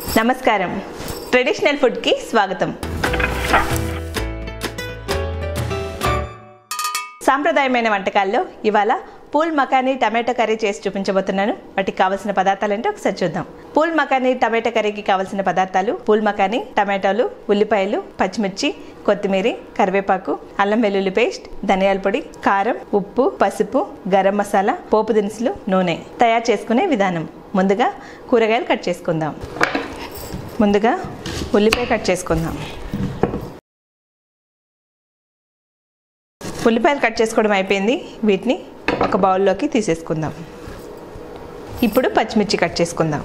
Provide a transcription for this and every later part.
నమస్కారం ట్రెడిషనల్ ఫుడ్కి స్వాగతం సాంప్రదాయమైన వంటకాల్లో ఇవాళ పూల్ మకానీ టమాటో కర్రీ చేసి చూపించబోతున్నాను వాటికి కావాల్సిన పదార్థాలు అంటే ఒకసారి చూద్దాం పూల్ మకానీ టమాటో కర్రీకి కావాల్సిన పదార్థాలు పూల్ మకానీ టమాటోలు ఉల్లిపాయలు పచ్చిమిర్చి కొత్తిమీర కరివేపాకు అల్లం వెల్లుల్లి పేస్ట్ ధనియాల పొడి కారం ఉప్పు పసుపు గరం మసాలా పోపు దినుసులు నూనె తయారు చేసుకునే విధానం ముందుగా కూరగాయలు కట్ చేసుకుందాం ముందుగా ఉల్లిపాయ కట్ చేసుకుందాం ఉల్లిపాయలు కట్ చేసుకోవడం అయిపోయింది వీటిని ఒక బౌల్లోకి తీసేసుకుందాం ఇప్పుడు పచ్చిమిర్చి కట్ చేసుకుందాం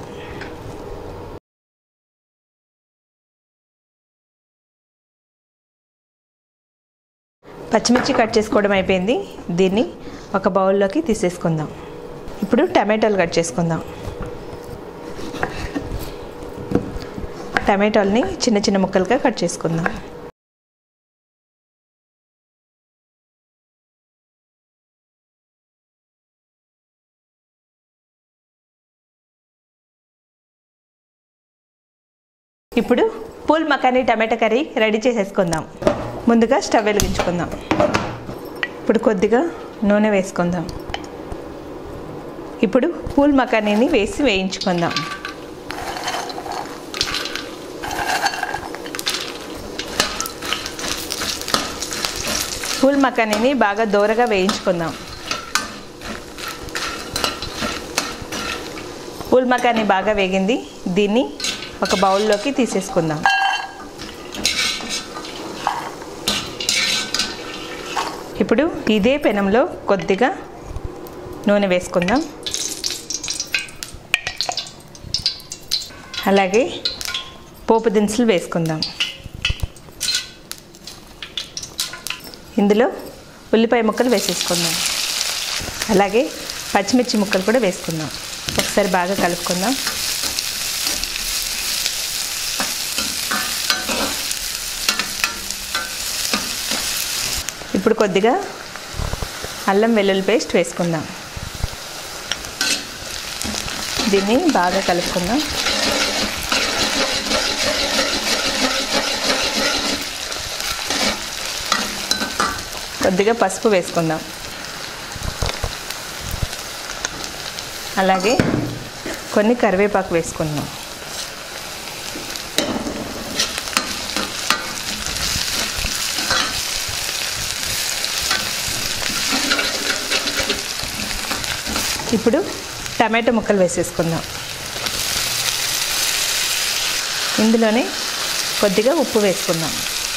పచ్చిమిర్చి కట్ చేసుకోవడం అయిపోయింది దీన్ని ఒక బౌల్లోకి తీసేసుకుందాం ఇప్పుడు టమాటాలు కట్ చేసుకుందాం టమాటాలని చిన్న చిన్న ముక్కలుగా కట్ చేసుకుందాం ఇప్పుడు పూల్ మకానీ టమాటా కర్రీ రెడీ చేసేసుకుందాం ముందుగా స్టవ్ వెలిగించుకుందాం ఇప్పుడు కొద్దిగా నూనె వేసుకుందాం ఇప్పుడు పూల్ మకానీని వేసి వేయించుకుందాం పూల్ మకానీని బాగా దూరగా వేయించుకుందాం పూల్ మకానీ బాగా వేగింది దీన్ని ఒక బౌల్లోకి తీసేసుకుందాం ఇప్పుడు ఇదే పెనంలో కొద్దిగా నూనె వేసుకుందాం అలాగే పోపు దినుసులు వేసుకుందాం ఇందులో ఉల్లిపాయ ముక్కలు వేసేసుకుందాం అలాగే పచ్చిమిర్చి ముక్కలు కూడా వేసుకుందాం ఒకసారి బాగా కలుపుకుందాం ఇప్పుడు కొద్దిగా అల్లం వెల్లుల్లి పేస్ట్ వేసుకుందాం దీన్ని బాగా కలుపుకుందాం కొద్దిగా పసుపు వేసుకుందాం అలాగే కొన్ని కరివేపాకు వేసుకుందాం ఇప్పుడు టమాటో ముక్కలు వేసేసుకుందాం ఇందులోనే కొద్దిగా ఉప్పు వేసుకుందాం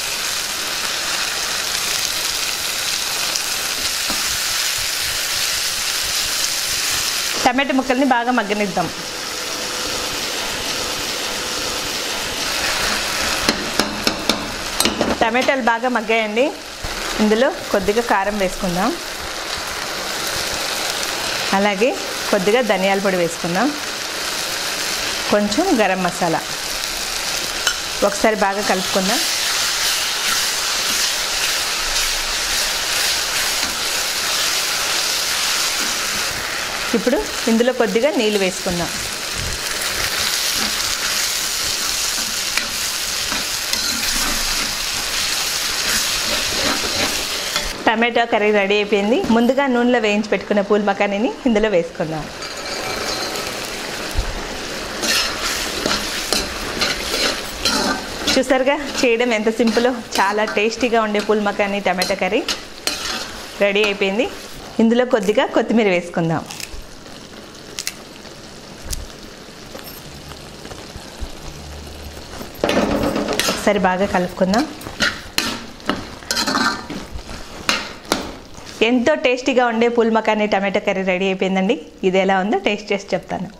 టమాటో ముక్కల్ని బాగా మగ్గనిద్దాం టమాటాలు బాగా మగ్గాయండి ఇందులో కొద్దిగా కారం వేసుకుందాం అలాగే కొద్దిగా ధనియాల పొడి వేసుకుందాం కొంచెం గరం మసాలా ఒకసారి బాగా కలుపుకుందాం ఇప్పుడు ఇందులో కొద్దిగా నీళ్ళు వేసుకుందాం టమాటో కర్రీ రెడీ అయిపోయింది ముందుగా నూనెలో వేయించి పెట్టుకున్న పూల్ మకానీని ఇందులో వేసుకుందాం చూసారుగా చేయడం ఎంత సింపుల్ చాలా టేస్టీగా ఉండే పూల్ మకానీ టమాటా కర్రీ రెడీ అయిపోయింది ఇందులో కొద్దిగా కొత్తిమీర వేసుకుందాం ఒకసారి బాగా కలుపుకుందాం ఎంతో టేస్టీగా ఉండే పూల్ మకానీ టమాటా కర్రీ రెడీ అయిపోయిందండి ఇది ఎలా ఉందో టేస్ట్ చేసి చెప్తాను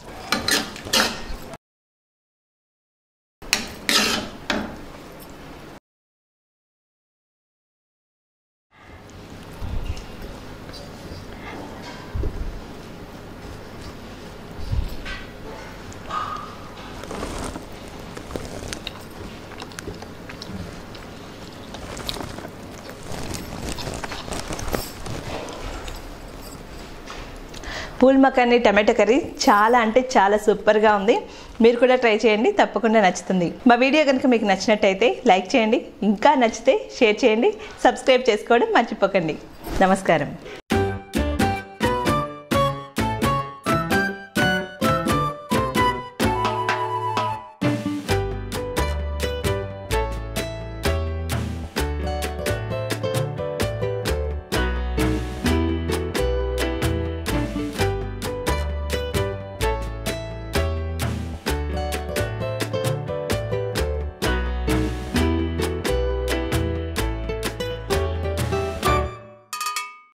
పూల్ మకానీ టమాటో కర్రీ చాలా అంటే చాలా సూపర్గా ఉంది మీరు కూడా ట్రై చేయండి తప్పకుండా నచ్చుతుంది మా వీడియో కనుక మీకు నచ్చినట్టయితే లైక్ చేయండి ఇంకా నచ్చితే షేర్ చేయండి సబ్స్క్రైబ్ చేసుకోవడం మర్చిపోకండి నమస్కారం